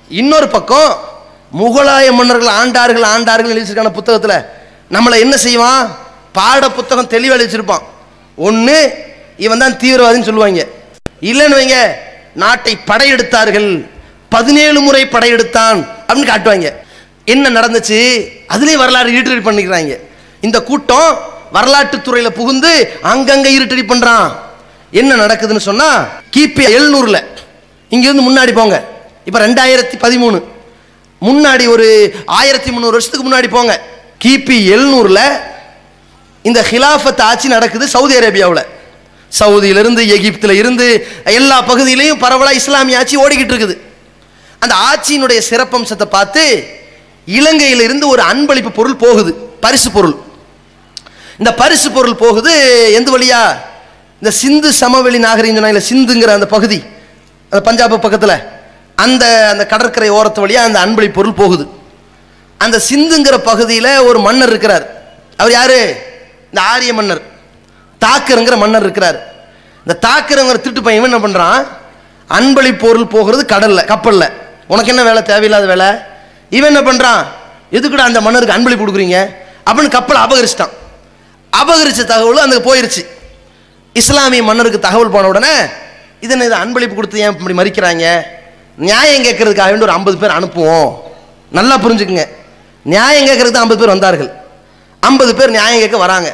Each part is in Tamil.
இன்னொரு பக்கம் முகலாய மன்னர்கள் ஆண்டார்கள் ஆண்டார்கள் எழுதிச்சிருக்கான புத்தகத்தில் நம்மளை என்ன செய்வான் பாட புத்தகம் தெளிவாக எழுதிச்சிருப்பான் ஒன்று இவன் தான் தீவிரவாதின்னு சொல்லுவாங்க இல்லைன்னு வைங்க நாட்டை படையெடுத்தார்கள் பதினேழு முறை படையெடுத்தான் அப்படின்னு காட்டுவாங்க என்ன நடந்துச்சு அதுலேயே வரலாறு ஈட்டடி பண்ணிக்கிறாங்க இந்த கூட்டம் வரலாற்றுத் துறையில புகுந்து அங்கங்க இருட்டடி பண்றான் என்ன நடக்குதுன்னு சொன்னா கிபி எழுநூறுல இங்கிருந்து முன்னாடி போங்க இப்ப ரெண்டாயிரத்தி பதிமூணு முன்னாடி ஒரு ஆயிரத்தி முந்நூறு வருஷத்துக்கு முன்னாடி போங்க கிபி எழுநூறுல இந்த ஹிலாஃபத் ஆட்சி நடக்குது சவுதி அரேபியாவில் சவுதியிலிருந்து எகிப்துல இருந்து எல்லா பகுதியிலையும் பரவலாக இஸ்லாமிய ஆட்சி ஓடிக்கிட்டு இருக்குது அந்த ஆட்சியினுடைய சிறப்பம்சத்தை பார்த்து இலங்கையிலிருந்து ஒரு அன்பளிப்பு பொருள் போகுது பரிசு பொருள் இந்த பரிசு பொருள் போகுது எந்த வழியா இந்த சிந்து சமவெளி நாகரிகம் சொன்னாங்கல்ல சிந்துங்கிற அந்த பகுதி அந்த பஞ்சாப் பக்கத்தில் அந்த அந்த கடற்கரை ஓரத்து வழியா அந்த அன்பளிப்பு பொருள் போகுது அந்த சிந்துங்கிற பகுதியில் ஒரு மன்னர் இருக்கிறார் அவர் யாரு இந்த ஆரிய மன்னர் தாக்கருங்கிற மன்னர் இருக்கிறார் இந்த தாக்கருங்கிற திருட்டு பையன் இவன் என்ன பண்ணுறான் அன்பளிப்பு பொருள் போகிறது கடலில் கப்பலில் உனக்கு என்ன வேலை தேவையில்லாத வேலை இவன் என்ன பண்ணுறான் எதுக்குடா அந்த மன்னருக்கு அன்பளிப்பு கொடுக்குறீங்க அப்படின்னு கப்பலை அபகரிச்சிட்டான் அபகரிச்ச தகவல் அந்த போயிருச்சு இஸ்லாமிய மன்னருக்கு தகவல் போன உடனே இதனை இதை அன்பளிப்பு கொடுத்து ஏன் இப்படி மறிக்கிறாங்க நியாயம் கேட்கறதுக்காக வேண்டி ஒரு ஐம்பது பேர் அனுப்புவோம் நல்லா புரிஞ்சுக்குங்க நியாயம் கேட்கறதுக்கு ஐம்பது பேர் வந்தார்கள் ஐம்பது பேர் நியாயம் கேட்க வராங்க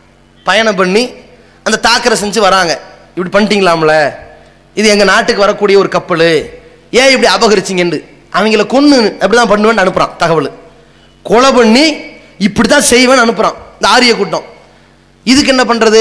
பயணம் பண்ணி அந்த தாக்கரை செஞ்சு வராங்க இப்படி பண்ணிட்டீங்களாம்ல இது எங்கள் நாட்டுக்கு வரக்கூடிய ஒரு கப்பல் ஏன் இப்படி அபகரிச்சிங்கன்னு அவங்கள கொன்று அப்படி தான் பண்ணுவேன்னு அனுப்புகிறான் தகவல் கொலை பண்ணி இப்படி தான் செய்வேன்னு அனுப்புகிறான் இந்த ஆரிய கூட்டம் இதுக்கு என்ன பண்ணுறது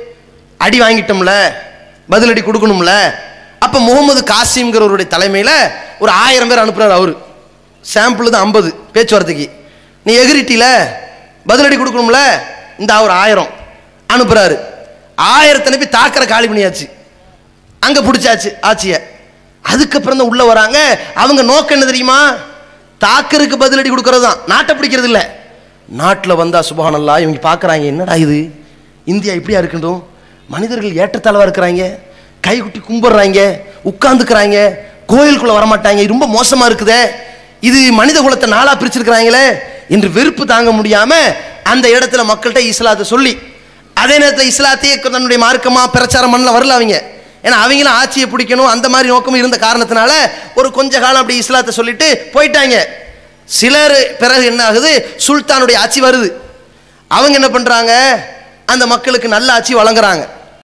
அடி வாங்கிட்டோம்ல பதிலடி கொடுக்கணும்ல அப்போ முகமது காசிம்ங்கிறவருடைய தலைமையில் ஒரு ஆயிரம் பேர் அனுப்புகிறார் அவர் சாம்பிள் தான் ஐம்பது பேச்சுவார்த்தைக்கு நீ எகிரிட்டில பதிலடி கொடுக்கணும்ல இந்த ஒரு ஆயிரம் அனுப்புகிறாரு ஆயிரத்தை அனுப்பி தாக்கரை காலி பண்ணியாச்சு அங்கே பிடிச்சாச்சு ஆட்சியை அதுக்கப்புறம் தான் உள்ளே வராங்க அவங்க நோக்கம் என்ன தெரியுமா தாக்கருக்கு பதிலடி கொடுக்கறது தான் நாட்டை பிடிக்கிறது இல்லை நாட்டில் வந்தா சுபஹானல்லா இவங்க பார்க்குறாங்க என்னடா இது இந்தியா இப்படியா இருக்கட்டும் மனிதர்கள் ஏற்றத்தாழ்வா இருக்கிறாங்க கைகுட்டி கும்பிடுறாங்க உட்காந்துக்கிறாங்க கோயிலுக்குள்ள வரமாட்டாங்க இது ரொம்ப மோசமா இருக்குதே இது மனித குலத்தை நாளா பிரிச்சிருக்கிறாங்களே என்று வெறுப்பு தாங்க முடியாம அந்த இடத்துல மக்கள்கிட்ட இஸ்லாத்தை சொல்லி அதே நேரத்தில் இஸ்லாத்தையே தன்னுடைய மார்க்கமா பிரச்சாரம் பண்ணல வரல அவங்க ஏன்னா அவங்களும் ஆட்சியை பிடிக்கணும் அந்த மாதிரி நோக்கமும் இருந்த காரணத்தினால ஒரு கொஞ்ச காலம் அப்படி இஸ்லாத்தை சொல்லிட்டு போயிட்டாங்க சிலர் பிறகு என்ன ஆகுது சுல்தானுடைய ஆட்சி வருது அவங்க என்ன பண்றாங்க அந்த மக்களுக்கு நல்ல ஆட்சி வழங்குறாங்க